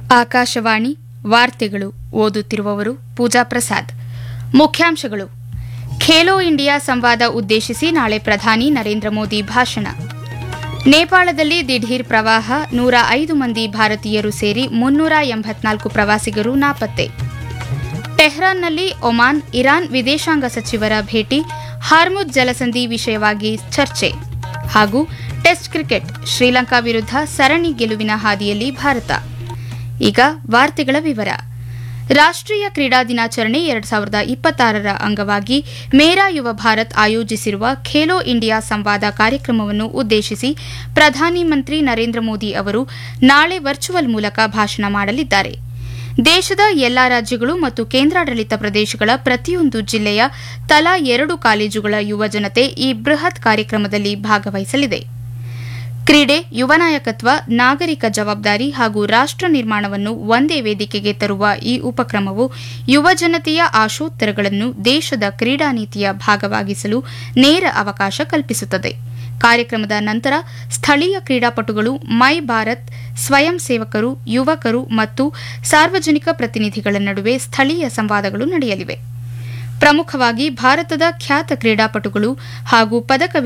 ಆಕಾಶವಾಣಿ ವಾರ್ತೆಗಳು ಓದುತ್ತಿರುವವರು ಪೂಜಾ ಪ್ರಸಾದ್ ಮುಖ್ಯಾಂಶಗಳು ಖೇಲೋ ಇಂಡಿಯಾ ಸಂವಾದ ಉದ್ದೇಶಿಸಿ ನಾಳೆ ಪ್ರಧಾನಿ ನರೇಂದ್ರ ಮೋದಿ ಭಾಷಣ ನೇಪಾಳದಲ್ಲಿ ದಿಢೀರ್ ಪ್ರವಾಹ ನೂರ ಐದು ಮಂದಿ ಭಾರತೀಯರು ಸೇರಿ ಮುನ್ನೂರ ಎಂಬತ್ನಾಲ್ಕು ಪ್ರವಾಸಿಗರು ನಾಪತ್ತೆ ಟೆಹ್ರಾನ್ನಲ್ಲಿ ಒಮಾನ್ ಇರಾನ್ ವಿದೇಶಾಂಗ ಸಚಿವರ ಭೇಟಿ ಹಾರ್ಮುಜ್ ಜಲಸಂಧಿ ವಿಷಯವಾಗಿ ಚರ್ಚೆ ಹಾಗೂ ಟೆಸ್ಟ್ ಕ್ರಿಕೆಟ್ ಶ್ರೀಲಂಕಾ ವಿರುದ್ಧ ಸರಣಿ ಗೆಲುವಿನ ಹಾದಿಯಲ್ಲಿ ಭಾರತ ಈಗ ವಾರ್ತೆಗಳ ವಿವರ ರಾಷ್ಟ್ರೀಯ ಕ್ರೀಡಾ ದಿನಾಚರಣೆ ಎರಡ್ ಸಾವಿರದ ಇಪ್ಪತ್ತಾರರ ಅಂಗವಾಗಿ ಮೇರಾ ಯುವ ಭಾರತ್ ಆಯೋಜಿಸಿರುವ ಖೇಲೋ ಇಂಡಿಯಾ ಸಂವಾದ ಕಾರ್ಯಕ್ರಮವನ್ನು ಉದ್ದೇಶಿಸಿ ಪ್ರಧಾನಿ ಮಂತ್ರಿ ನರೇಂದ್ರ ಮೋದಿ ಅವರು ನಾಳೆ ವರ್ಚುವಲ್ ಮೂಲಕ ಭಾಷಣ ಮಾಡಲಿದ್ದಾರೆ ದೇಶದ ಎಲ್ಲಾ ರಾಜ್ಯಗಳು ಮತ್ತು ಕೇಂದ್ರಾಡಳಿತ ಪ್ರದೇಶಗಳ ಪ್ರತಿಯೊಂದು ಜಿಲ್ಲೆಯ ತಲಾ ಎರಡು ಕಾಲೇಜುಗಳ ಯುವ ಜನತೆ ಈ ಬೃಹತ್ ಕಾರ್ಯಕ್ರಮದಲ್ಲಿ ಭಾಗವಹಿಸಲಿದೆ ಕ್ರೀಡೆ ಯುವ ನಾಯಕತ್ವ ನಾಗರಿಕ ಜವಾಬ್ದಾರಿ ಹಾಗೂ ರಾಷ್ಟ್ರ ನಿರ್ಮಾಣವನ್ನು ಒಂದೇ ವೇದಿಕೆಗೆ ತರುವ ಈ ಉಪಕ್ರಮವು ಯುವ ಜನತೆಯ ಆಶೋತ್ತರಗಳನ್ನು ದೇಶದ ಕ್ರೀಡಾ ನೀತಿಯ ಭಾಗವಾಗಿಸಲು ನೇರ ಅವಕಾಶ ಕಲ್ಪಿಸುತ್ತದೆ ಕಾರ್ಯಕ್ರಮದ ನಂತರ ಸ್ಥಳೀಯ ಕ್ರೀಡಾಪಟುಗಳು ಮೈ ಭಾರತ್ ಸ್ವಯಂ ಸೇವಕರು ಯುವಕರು ಮತ್ತು ಸಾರ್ವಜನಿಕ ಪ್ರತಿನಿಧಿಗಳ ನಡುವೆ ಸ್ಥಳೀಯ ಸಂವಾದಗಳು ನಡೆಯಲಿವೆ ಪ್ರಮುಖವಾಗಿ ಭಾರತದ ಖ್ಯಾತ ಕ್ರೀಡಾಪಟುಗಳು ಹಾಗೂ ಪದಕ